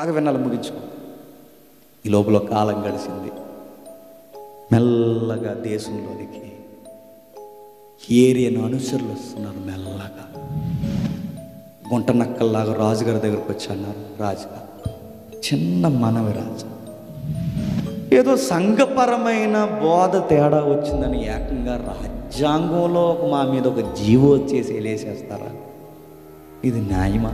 బాగా వినాలి ముగించుకో ఈ లోపల కాలం గడిచింది మెల్లగా దేశంలోనికి ఏరియాను అనుసరులు వస్తున్నారు మెల్లగా గుంట నక్కల్లాగా రాజుగారి దగ్గరకు వచ్చి అన్నారు రాజుగారు చిన్న మనవి రాజు ఏదో సంఘపరమైన బోధ తేడా వచ్చిందని ఏకంగా రాజ్యాంగంలో ఒక మా మీద ఒక జీవో వచ్చేసి వేసేస్తారా ఇది న్యాయమా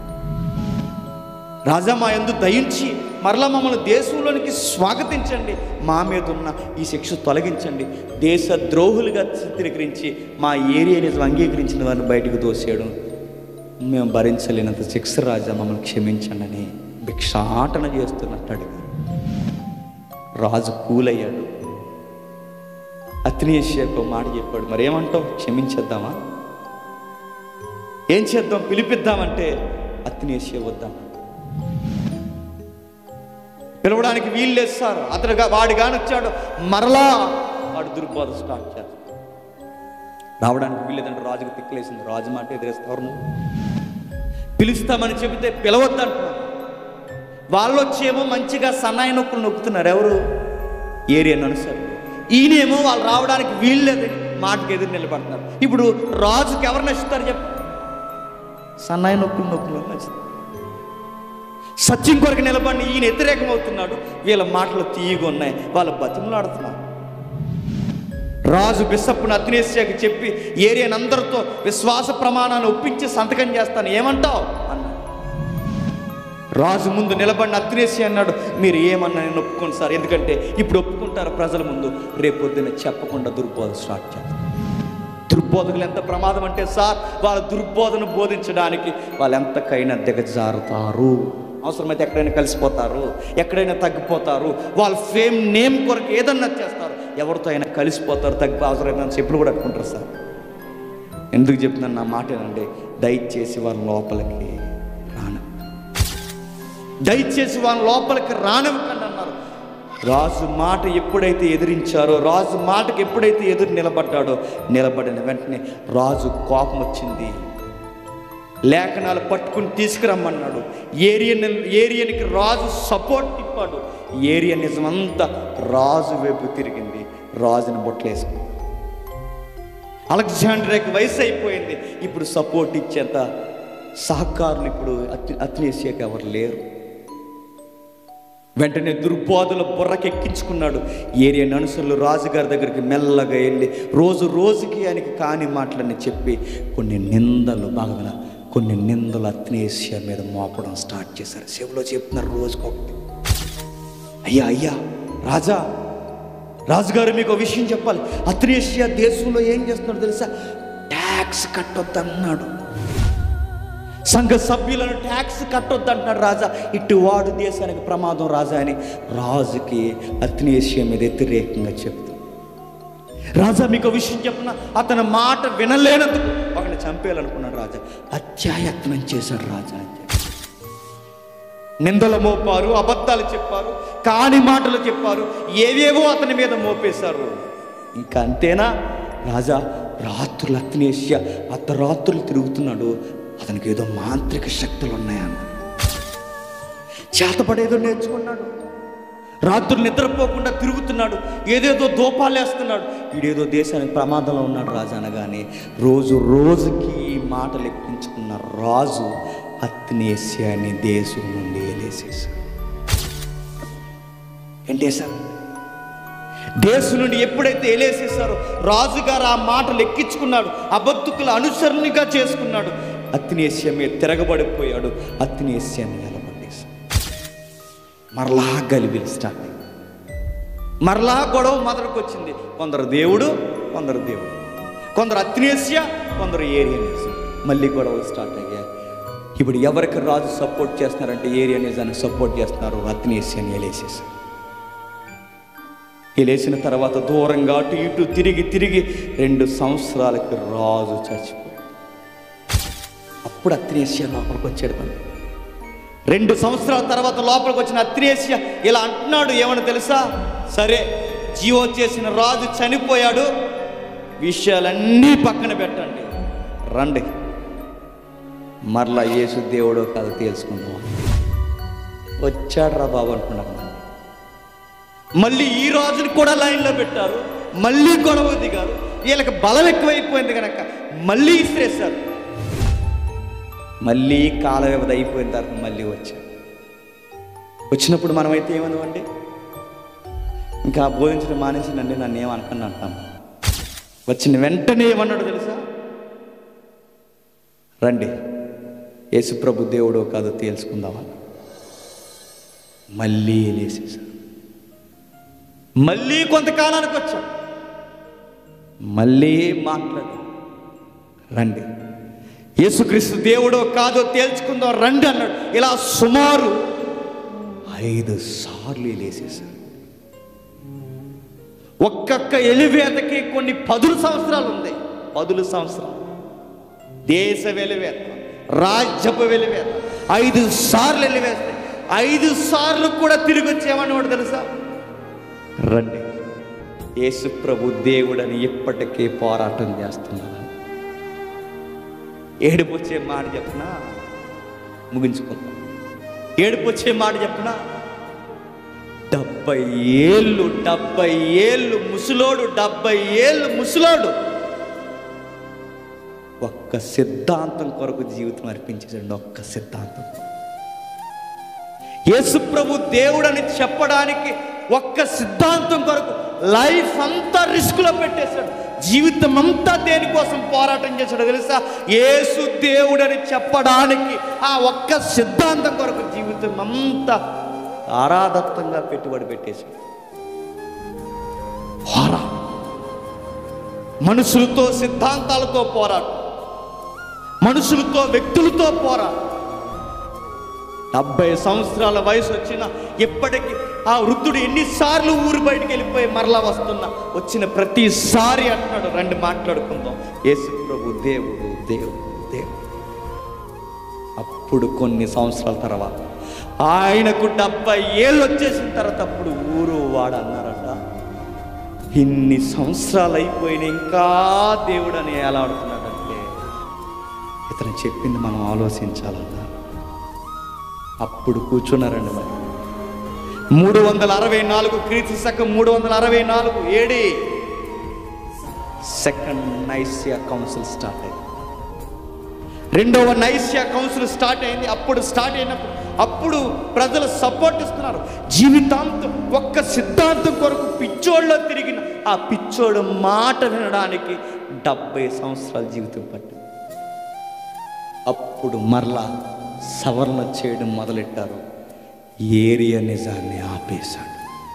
రాజా మా ఎందు దయించి మరలా మమ్మల్ని దేశంలోనికి స్వాగతించండి మా మీద ఉన్న ఈ శిక్ష తొలగించండి దేశ ద్రోహులుగా చిత్రీకరించి మా ఏరియాని అంగీకరించిన వారిని బయటకు దోసేయడం మేము భరించలేనంత శిక్ష రాజా మమ్మల్ని క్షమించండి అని భిక్షాటన చేస్తున్నట్టు అడిగారు రాజు కూలయ్యాడు అత్నేషియాకు ఒక మాట చెప్పాడు మరి ఏమంటావు క్షమించేద్దామా ఏం చేద్దాం పిలిపిద్దామంటే అత్నేషియా వద్దాం పిలవడానికి వీలు లేదు సార్ అతను గా- వాడు కాని వచ్చాడు మరలా వాడు దుర్బోధ స్టార్ట్ చేస్తాడు రావడానికి వీల్లేదంటే రాజుకు తిక్కలేసింది రాజు మాట ఎదిరేస్తారు నువ్వు పిలుస్తామని చెబితే పిలవద్దంటున్నారు వాళ్ళు వచ్చేమో మంచిగా సన్నాయి నొక్కులు నొక్కుతున్నారు ఎవరు ఏరియా అనుసారు ఈయనేమో వాళ్ళు రావడానికి వీల్లేదని మాటకి ఎదురు నిలబడుతున్నారు ఇప్పుడు రాజుకి ఎవరు నచ్చుతారు చెప్ప సన్నాయి నొక్కులు నొక్కులు నచ్చుతారు సత్యం కొరకు నిలబడి ఈయన వ్యతిరేకమవుతున్నాడు వీళ్ళ మాటలు తీయగా ఉన్నాయి వాళ్ళ బతిమలాడుతున్నారు రాజు బిషప్ను అగ్నేశ్యాకి చెప్పి ఏరియాని అందరితో విశ్వాస ప్రమాణాన్ని ఒప్పించి సంతకం చేస్తాను ఏమంటావు అన్నాడు రాజు ముందు నిలబడిన అగ్నేసి అన్నాడు మీరు ఏమన్నా నేను ఒప్పుకోండి సార్ ఎందుకంటే ఇప్పుడు ఒప్పుకుంటారు ప్రజల ముందు రేపొద్దున చెప్పకుండా దుర్బోధ స్టార్ట్ చేస్తారు దుర్బోధకులు ఎంత ప్రమాదం అంటే సార్ వాళ్ళ దుర్బోధను బోధించడానికి వాళ్ళు ఎంతకైనా దిగజారుతారు అవసరమైతే ఎక్కడైనా కలిసిపోతారు ఎక్కడైనా తగ్గిపోతారు వాళ్ళ ఫేమ్ నేమ్ కొరకు ఏదన్నా చేస్తారు ఎవరితో అయినా కలిసిపోతారు తగ్గి అవసరమైన చెప్పులు కూడా అనుకుంటారు సార్ ఎందుకు చెప్తున్నాను నా మాట ఏనండి దయచేసి వాళ్ళ లోపలికి రాను దయచేసి వాళ్ళ లోపలికి రానివ్వకండి అన్నారు రాజు మాట ఎప్పుడైతే ఎదిరించారో రాజు మాటకి ఎప్పుడైతే ఎదురు నిలబడ్డాడో నిలబడిన వెంటనే రాజు కోపం వచ్చింది లేఖనాలు పట్టుకుని తీసుకురమ్మన్నాడు ఏరియన్ ఏరియన్కి రాజు సపోర్ట్ ఇప్పాడు ఏరియా నిజమంతా రాజు వైపు తిరిగింది రాజుని బొట్లేసుకుంది అలెగ్జాండర్కి వయసు అయిపోయింది ఇప్పుడు సపోర్ట్ ఇచ్చేంత సహకారులు ఇప్పుడు అత్ అత్నేసియాకి ఎవరు లేరు వెంటనే దుర్బోధల బుర్రకెక్కించుకున్నాడు ఏరియా అనుసరులు రాజుగారి దగ్గరికి మెల్లగా వెళ్ళి రోజు రోజుకి ఆయనకి కాని మాటలని చెప్పి కొన్ని నిందలు బాగా వినాలి. కొన్ని నిందలు అత్నేసియా మీద మోపడం స్టార్ట్ చేశారు చెవిలో చెప్తున్నారు రోజుకొకటి అయ్యా అయ్యా రాజా రాజుగారు మీకు ఒక విషయం చెప్పాలి అత్రేషియా దేశంలో ఏం చేస్తున్నాడు తెలుసా ట్యాక్స్ కట్టొద్దన్నాడు సంఘ సభ్యులను ట్యాక్స్ కట్టొద్దంటున్నాడు రాజా ఇటు వాడు దేశానికి ప్రమాదం రాజా అని రాజుకి అత్నేషియా మీద వ్యతిరేకంగా చెప్తాడు రాజా మీకు ఒక విషయం చెప్పిన అతని మాట వినలేనందుకు ఒకరిని చంపేయాలనుకున్నాడు రాజా అత్యాయత్నం చేశాడు రాజా అని చెప్పి నిందలు మోపారు అబద్ధాలు చెప్పారు కాని మాటలు చెప్పారు ఏవేవో అతని మీద మోపేశారు ఇంకా అంతేనా రాజా రాత్రులు అత్నేష్య అర్ధరాత్రులు తిరుగుతున్నాడు అతనికి ఏదో మాంత్రిక శక్తులు ఉన్నాయన్న చేతపడేదో నేర్చుకున్నాడు రాత్రులు నిద్రపోకుండా తిరుగుతున్నాడు ఏదేదో దోపాలు వేస్తున్నాడు వీడేదో దేశానికి ప్రమాదంలో ఉన్నాడు రాజు అనగానే రోజు రోజుకి ఈ మాటలు ఎక్కించుకున్న రాజు అత్నేస్యాన్ని దేశం నుండి వేలేసేశాడు ఏంటి సార్ దేశం నుండి ఎప్పుడైతే ఎలేసేసారో రాజుగారు ఆ మాటలు ఎక్కించుకున్నాడు అబద్ధకుల అనుసరణగా చేసుకున్నాడు అత్నేస్య మీద తిరగబడిపోయాడు అత్నేస్యాన్ని నిలబడేశాడు మరలా గలిబిలి స్టార్ట్ అయింది మరలా గొడవ మొదలుకు వచ్చింది కొందరు దేవుడు కొందరు దేవుడు కొందరు అత్నేస్య కొందరు ఏరియనిజం మళ్ళీ గొడవలు స్టార్ట్ అయ్యాయి ఇప్పుడు ఎవరికి రాజు సపోర్ట్ చేస్తున్నారంటే ఏరియనిజాన్ని సపోర్ట్ చేస్తున్నారు అత్నేస్యాన్ని ఎలేసేసారు లేచిన తర్వాత దూరంగా అటు ఇటు తిరిగి తిరిగి రెండు సంవత్సరాలకి రాజు చచ్చిపోయాడు అప్పుడు అత్రేసియా లోపలికి వచ్చాడు మనం రెండు సంవత్సరాల తర్వాత లోపలికి వచ్చిన అత్రేసియా ఇలా అంటున్నాడు ఏమని తెలుసా సరే జీవో చేసిన రాజు చనిపోయాడు విషయాలన్నీ పక్కన పెట్టండి రండి మరలా యేసు దేవుడో కాదు తెలుసుకుందాం వచ్చాడు రా బాబు అనుకున్నాను మళ్ళీ ఈ రాజుని కూడా లైన్లో పెట్టారు మళ్ళీ గొడవ దిగారు వీళ్ళకి బలం ఎక్కువైపోయింది కనుక మళ్ళీ ఇసిరేశారు మళ్ళీ కాల వ్యవధి అయిపోయిన తర్వాత మళ్ళీ వచ్చారు వచ్చినప్పుడు మనమైతే ఏమన్నామండి ఇంకా బోధించడం మానేసినండి నన్ను ఏమనుకుని అంటాను వచ్చిన వెంటనే ఏమన్నాడు తెలుసా రండి యేసుప్రభు దేవుడో కాదో తేల్చుకుందామని మళ్ళీ లేసేశారు మళ్ళీ కొంతకాలానికి వచ్చాం మళ్ళీ మాట్లాడు రండి యేసుక్రీస్తు దేవుడో కాదో తేల్చుకుందాం రండి అన్నాడు ఇలా సుమారు ఐదు సార్లు లేసేశారు ఒక్కొక్క ఎలివేతకి కొన్ని పదులు సంవత్సరాలు ఉన్నాయి పదులు సంవత్సరాలు దేశ వెలివేత రాజ్యపు వెలివేత ఐదు సార్లు వెలివేస్తాయి ఐదు సార్లు కూడా తిరిగి వచ్చేమన్నవాడు తెలుసా రండి యేసు ప్రభు దేవుడని ఇప్పటికే పోరాటం చేస్తున్నాను ఏడుపు వచ్చే మాట చెప్పనా ముగించుకుందాం ఏడుపు వచ్చే మాట చెప్పనా డెబ్బై ఏళ్ళు డెబ్బై ఏళ్ళు ముసలోడు డెబ్బై ఏళ్ళు ముసలోడు ఒక్క సిద్ధాంతం కొరకు జీవితం అర్పించేసాడు ఒక్క సిద్ధాంతం యేసు ప్రభు దేవుడని చెప్పడానికి ఒక్క సిద్ధాంతం కొరకు లైఫ్ అంతా రిస్క్లో పెట్టేశాడు జీవితం అంతా దేనికోసం పోరాటం చేశాడు తెలుసా యేసు దేవుడని చెప్పడానికి ఆ ఒక్క సిద్ధాంతం కొరకు జీవితం అంతా ఆరాధత్తంగా పెట్టుబడి పెట్టేశాడు పోరాటం మనుషులతో సిద్ధాంతాలతో పోరాటం మనుషులతో వ్యక్తులతో పోరాటం డెబ్బై సంవత్సరాల వయసు వచ్చిన ఇప్పటికి ఆ వృద్ధుడు ఎన్నిసార్లు ఊరు బయటికి వెళ్ళిపోయి మరలా వస్తున్నా వచ్చిన ప్రతిసారి అంటున్నాడు రండి మాట్లాడుకుందాం యేసు ప్రభు దేవుడు దేవుడు దేవుడు అప్పుడు కొన్ని సంవత్సరాల తర్వాత ఆయనకు డెబ్బై ఏళ్ళు వచ్చేసిన తర్వాత అప్పుడు ఊరు వాడు అన్నారట ఇన్ని సంవత్సరాలు అయిపోయిన ఇంకా దేవుడు అని ఎలా ఆడుతున్నాడంటే ఇతను చెప్పింది మనం ఆలోచించాలన్నారు అప్పుడు కూర్చున్నారండి మరి మూడు వందల అరవై నాలుగు క్రీస్తు శకం మూడు వందల అరవై నాలుగు AD second Nicaea council start అయింది రెండవ నైసియా కౌన్సిల్ స్టార్ట్ అయింది అప్పుడు స్టార్ట్ అయినప్పుడు అప్పుడు ప్రజలు సపోర్ట్ ఇస్తున్నారు జీవితాంతం ఒక్క సిద్ధాంతం కొరకు పిచ్చోళ్ళలో తిరిగిన ఆ పిచ్చోడు మాట వినడానికి డెబ్బై సంవత్సరాల జీవితం పట్టింది అప్పుడు మరలా సవరణ చేయడం మొదలెట్టారు ఏరియా నిజాన్ని ఆపేశాడు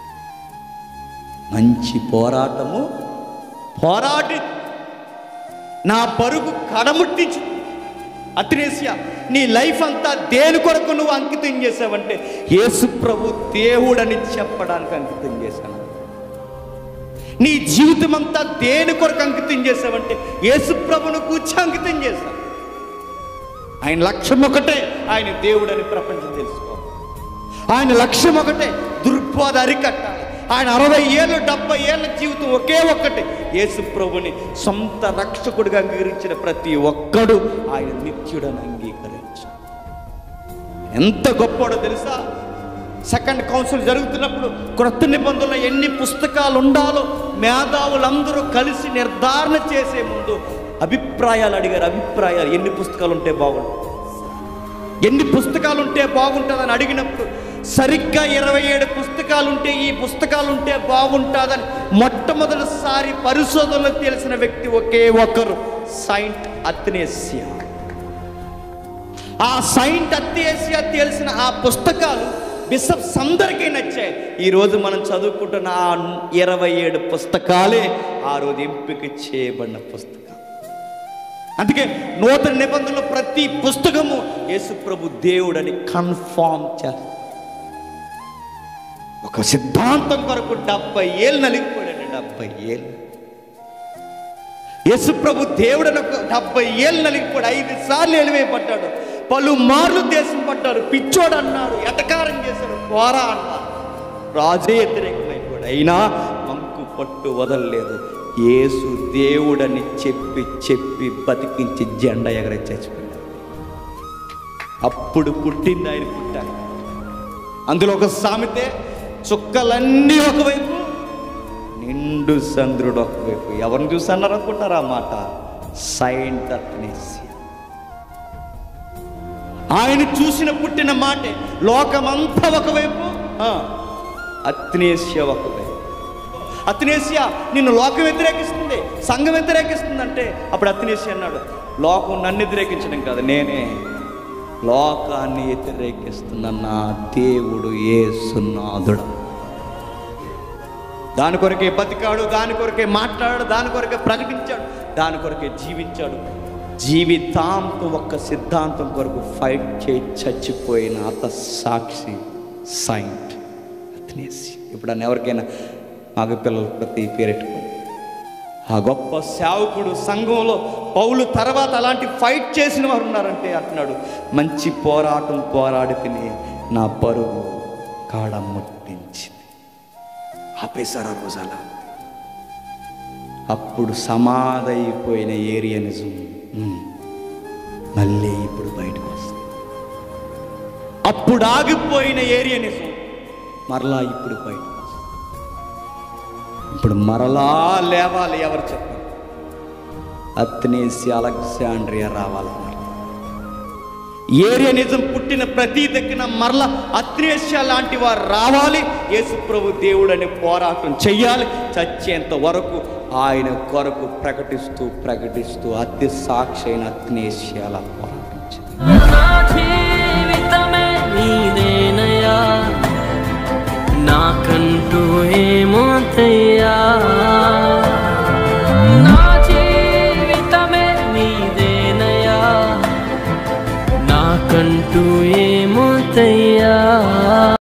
మంచి పోరాటము పోరాటి నా పరుగు కడముట్టించు అత్రేసియా నీ లైఫ్ అంతా దేని కొరకు నువ్వు అంకితం చేసావంటే యేసు ప్రభు దేవుడని చెప్పడానికి అంకితం చేశాను నీ జీవితం అంతా దేని కొరకు అంకితం చేసావంటే యేసు ప్రభును కూర్చి అంకితం చేశాను ఆయన లక్ష్యం ఒకటే ఆయన దేవుడని ప్రపంచం తెలుసుకో ఆయన లక్ష్యం ఒకటే దుర్బోధ అరికట్టాలి ఆయన అరవై ఏళ్ళు డెబ్బై ఏళ్ళ జీవితం ఒకే ఒక్కటే యేసు ప్రభుని సొంత రక్షకుడిగా అంగీకరించిన ప్రతి ఒక్కడు ఆయన నిత్యుడని అంగీకరించు ఎంత గొప్పడో తెలుసా సెకండ్ కౌన్సిల్ జరుగుతున్నప్పుడు క్రొత్త నిబంధనలో ఎన్ని పుస్తకాలు ఉండాలో మేధావులందరూ కలిసి నిర్ధారణ చేసే ముందు అభిప్రాయాలు అడిగారు అభిప్రాయాలు ఎన్ని పుస్తకాలు ఉంటే బాగుంటుంది ఎన్ని పుస్తకాలు ఉంటే బాగుంటుందని అడిగినప్పుడు సరిగ్గా ఇరవై ఏడు పుస్తకాలు ఉంటే ఈ పుస్తకాలు ఉంటే బాగుంటుందని మొట్టమొదటిసారి పరిశోధనలో తెలిసిన వ్యక్తి ఒకే ఒకరు సైంట్ అత్నేసియా ఆ సైంట్ అత్యేసియా తెలిసిన ఆ పుస్తకాలు బిషప్స్ అందరికీ నచ్చాయి ఈరోజు మనం చదువుకుంటున్న ఆ ఇరవై ఏడు పుస్తకాలే ఆ రోజు ఎంపిక చేయబడిన పుస్తకం అందుకే నూతన నిబంధనలు ప్రతి పుస్తకము యేసుప్రభు దేవుడని కన్ఫామ్ చేస్తారు ఒక సిద్ధాంతం కొరకు డెబ్బై ఏళ్ళు నలిగిపోయాడు డెబ్బై ఏళ్ళు యేసుప్రభు దేవుడని ఒక డెబ్బై ఏళ్ళు నలిగిపోయాడు ఐదు సార్లు ఎలివేయబడ్డాడు పలు మార్లు దేశం పడ్డాడు పిచ్చోడు అన్నాడు ఎటకారం చేశాడు పోరా అన్నారు రాజే వ్యతిరేకమైపోయాడు అయినా మంకు పట్టు వదలలేదు యేసు దేవుడని చెప్పి చెప్పి బతికించి జెండా ఎగర చచ్చిపోయాడు అప్పుడు పుట్టింది ఆయన పుట్టాడు అందులో ఒక సామెతే చుక్కలన్నీ ఒకవైపు నిండు చంద్రుడు ఒకవైపు ఎవరిని చూసి అన్నారు అనుకుంటారా ఆ మాట సైంట్ అత్నేసియా ఆయన చూసిన పుట్టిన మాటే లోకమంతా ఒకవైపు ఆ, అత్నేసియా ఒకవైపు అత్నేసియా నిన్ను లోకం వ్యతిరేకిస్తుంది సంఘం వ్యతిరేకిస్తుంది అంటే అప్పుడు అత్నేసియా అన్నాడు లోకం నన్ను వ్యతిరేకించడం కాదు నేనే లోకాన్ని వ్యతిరేకిస్తున్న నా దేవుడు ఏ సున్నాదుడు దాని కొరకే బతికాడు దాని కొరకే మాట్లాడాడు దాని కొరకే ప్రకటించాడు దాని కొరకే జీవించాడు జీవితాంతం ఒక్క సిద్ధాంతం కొరకు ఫైట్ చేయి చచ్చిపోయిన అత సాక్షి సైంట్ అతనేసి ఇప్పుడు అన్న ఎవరికైనా మగ పిల్లలు ప్రతి పేరెట్టుకోండి ఆ గొప్ప సేవకుడు సంఘంలో పౌలు తర్వాత అలాంటి ఫైట్ చేసిన వారు ఉన్నారంటే అంటున్నాడు మంచి పోరాటం పోరాడి తిని నా పరుగు కాడ ముట్టించింది ఆపేశారు ఆ రోజు అలా అప్పుడు సమాధైపోయిన ఏరియనిజం ఉమ్, మళ్ళీ ఇప్పుడు బయటకు వస్తుంది అప్పుడు ఆగిపోయిన ఏరియనిజం మరలా ఇప్పుడు బయటకు వస్తుంది ఇప్పుడు మరలా లేవాలి ఎవరు చెప్పారు అత్నేసి అలెగ్జాండ్రియా రావాలన్నారు ఏరియనిజం పుట్టిన ప్రతి దగ్గర మరల అత్రేష్య లాంటి వారు రావాలి యేసుప్రభు దేవుడు అనే పోరాటం చెయ్యాలి చచ్చేంత వరకు ఆయన కొరకు ప్రకటిస్తూ ప్రకటిస్తూ అతి సాక్షి అయిన అత్నేష్యాల పోరాటించింది నా జీవితమే నీదేనయ్యా నాకంటూ ఏమోతయ్యా నా జీవితమే నీదేనయ్యా నాకంటూ ఏమోతయ్యా